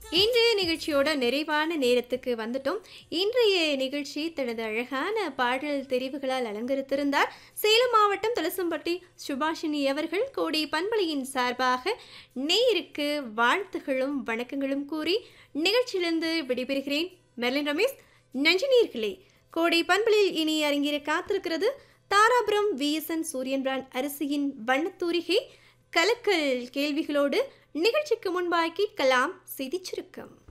இன்றைய நிகழ்ச்சியோட நிறைவான நேரத்துக்கு வந்துட்டோம் இன்றைய நிகழ்ச்சி தனது அழகான பாடல் தெரிவுகளால் அலங்கரித்திருந்தார் சேலம் மாவட்டம் துளசம்பட்டி சுபாஷினி அவர்கள் கோடி பண்பலையின் சார்பாக நேருக்கு வாழ்த்துகளும் வணக்கங்களும் கூறி நிகழ்ச்சியிலிருந்து விடைபெறுகிறேன் மெர்லின் ரமேஷ் நன்றி நேர்களே கோடை பண்பலில் இனி அரங்கிற காத்திருக்கிறது தாராபுரம் விஎஸ்என் சூரியன் பிராண்ட் அரிசியின் வண்ணத்தூரிகை கலக்கல் கேள்விகளோடு நிகழ்ச்சிக்கு முன்பாய் கேட்கலாம் செய்திச் சுருக்கம்